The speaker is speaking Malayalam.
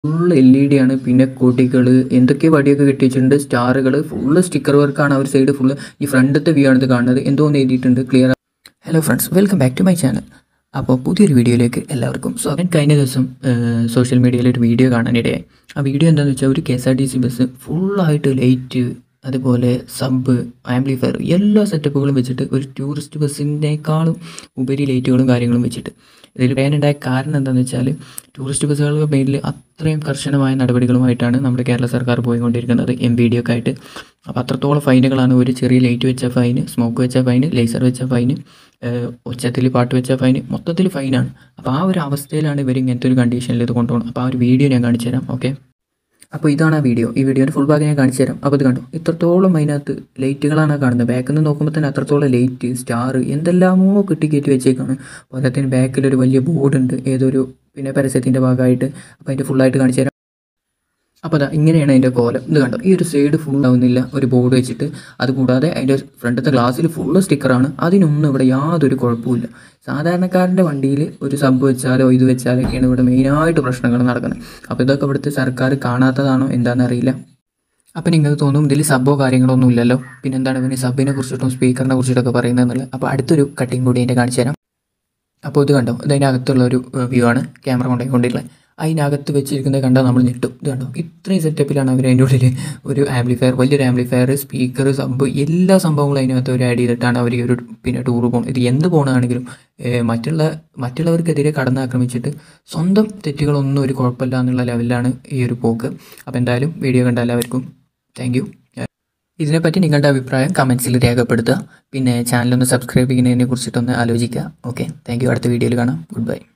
ഫുൾ എൽ ഇ ഡി ആണ് പിന്നെ കൊടികൾ എന്തൊക്കെ വടിയൊക്കെ കെട്ടി വെച്ചിട്ടുണ്ട് സ്റ്റാറുകൾ ഫുള്ള് സ്റ്റിക്കർ വർക്കാണ് ആ ഒരു സൈഡ് ഫുള്ള് ഈ ഫ്രണ്ടത്തെ വ്യൂ ആണ് ഇത് കാണുന്നത് എന്തോന്ന് എഴുതിയിട്ടുണ്ട് clear hello friends welcome back to my channel അപ്പോൾ പുതിയൊരു വീഡിയോയിലേക്ക് എല്ലാവർക്കും സ്വാഗതം കഴിഞ്ഞ ദിവസം സോഷ്യൽ മീഡിയയിൽ ഒരു വീഡിയോ കാണാനിടയായി ആ വീഡിയോ എന്താണെന്ന് വെച്ചാൽ ഒരു K S R T C bus ഫുള്ളായിട്ട് ലൈറ്റ് അതുപോലെ സബ് ആംപ്ലിഫയർ എല്ലാ സെറ്റപ്പുകളും വെച്ചിട്ട് ഒരു ടൂറിസ്റ്റ് ബസ്സിനേക്കാളും ഉപരി ലൈറ്റുകളും കാര്യങ്ങളും വെച്ചിട്ട് ഇതിൽ പറയാനുണ്ടായ കാരണം എന്താണെന്ന് വെച്ചാൽ ടൂറിസ്റ്റ് ബസ്സുകളുടെ പേരിൽ അത്രയും കർശനമായ നടപടികളുമായിട്ടാണ് നമ്മുടെ കേരള സർക്കാർ പോയിക്കൊണ്ടിരിക്കുന്നത് എം വി ഡി ഒക്കെ ആയിട്ട് അപ്പോൾ അത്രത്തോളം ഫൈനുകളാണ് ഒരു ചെറിയ ലൈറ്റ് വെച്ച ഫൈന് സ്മോക്ക് വെച്ച ഫൈന് ലേസർ വെച്ച ഫൈന് ഒച്ചത്തിൽ പാട്ട് വെച്ച ഫൈന് മൊത്തത്തിൽ ഫൈനാണ് അപ്പോൾ ആ ഒരു അവസ്ഥയിലാണ് ഇവർ ഇങ്ങനത്തെ ഒരു കണ്ടീഷനിൽ ഇത് കൊണ്ടുപോകണം അപ്പോൾ ആ ഒരു വീഡിയോ ഞാൻ കാണിച്ചു തരാം ഓക്കെ അപ്പോൾ ഇതാണ് ആ വീഡിയോ ഈ വീഡിയോയുടെ ഫുൾ ഭാഗം ഞാൻ കാണിച്ചു തരാം അപ്പോൾ ഇത് കണ്ടു ഇത്രത്തോളം അതിനകത്ത് ലൈറ്റുകളാണ് കാണുന്നത് ബാക്കിൽ നിന്ന് നോക്കുമ്പോൾ തന്നെ അത്രത്തോളം ലൈറ്റ് സ്റ്റാർ എന്തെല്ലാമോ കെട്ടി കയറ്റി വെച്ചേക്കാണ് പോലത്തിന് ബാക്കിലൊരു വലിയ ബോർഡ് ഉണ്ട് ഏതൊരു പിന്നെ പരസ്യത്തിൻ്റെ ഭാഗമായിട്ട് അപ്പോൾ അതിൻ്റെ ഫുള്ളായിട്ട് കാണിച്ചു തരാം അപ്പോൾ അതാ ഇങ്ങനെയാണ് അതിൻ്റെ കോലം ഇത് കണ്ടോ ഈ ഒരു സൈഡ് ഫുൾ ആവുന്നില്ല ഒരു ബോർഡ് വെച്ചിട്ട് അതുകൂടാതെ അതിൻ്റെ ഫ്രണ്ടത്തെ ഗ്ലാസ്സിൽ ഫുള്ള് സ്റ്റിക്കറാണ് അതിനൊന്നും ഇവിടെ യാതൊരു കുഴപ്പമില്ല സാധാരണക്കാരൻ്റെ വണ്ടിയിൽ ഒരു സബ് വെച്ചാലോ ഇത് വെച്ചാലൊക്കെയാണ് ഇവിടെ മെയിനായിട്ട് പ്രശ്നങ്ങൾ നടക്കുന്നത് അപ്പോൾ ഇതൊക്കെ ഇവിടുത്തെ സർക്കാർ കാണാത്തതാണോ എന്താണെന്ന് അറിയില്ല അപ്പോൾ നിങ്ങൾക്ക് തോന്നും ഇതിൽ സബോ കാര്യങ്ങളൊന്നും ഇല്ലല്ലോ പിന്നെ എന്താണ് പിന്നെ സബിനെ കുറിച്ചിട്ടും സ്പീക്കറിനെ കുറിച്ചിട്ടൊക്കെ പറയുന്നതെന്നുള്ളത് അപ്പോൾ അടുത്തൊരു കട്ടിങ് കൂടി എൻ്റെ കാണിച്ചു തരാം അപ്പോൾ ഇത് കണ്ടോ ഇതിനകത്തുള്ള ഒരു വ്യൂ ആണ് ക്യാമറ കൊണ്ടുപോയിക്കൊണ്ടിട്ടുള്ളത് അതിനകത്ത് വെച്ചിരിക്കുന്നത് കണ്ടാൽ നമ്മൾ ഞെട്ടും ഇത് കണ്ടോ ഇത്രയും സെറ്റപ്പിലാണ് അവർ അതിൻ്റെ ഉള്ളിൽ ഒരു ആംപ്ലിഫയർ വലിയൊരു ആംപ്ലിഫയർ സ്പീക്കർ സബ് എല്ലാ സംഭവങ്ങളും അതിനകത്ത് അവർ ആഡ് ചെയ്തിട്ടാണ് അവർ ഈ ഒരു പിന്നെ ടൂർ പോകുന്നത് ഇത് എന്ത് പോകണമെങ്കിലും മറ്റുള്ള മറ്റുള്ളവർക്കെതിരെ കടന്നാക്രമിച്ചിട്ട് സ്വന്തം തെറ്റുകളൊന്നും ഒരു കുഴപ്പമില്ല എന്നുള്ള ലെവലിലാണ് ഈ ഒരു പോക്ക് അപ്പോൾ എന്തായാലും വീഡിയോ കണ്ട എല്ലാവർക്കും താങ്ക് യു ഇതിനെപ്പറ്റി നിങ്ങളുടെ അഭിപ്രായം കമൻസിൽ രേഖപ്പെടുത്തുക പിന്നെ ചാനലൊന്ന് സബ്സ്ക്രൈബ് ചെയ്യുന്നതിനെ കുറിച്ചിട്ടൊന്ന് ആലോചിക്കുക ഓക്കെ താങ്ക് യു അടുത്ത വീഡിയോയിൽ കാണാം ഗുഡ് ബൈ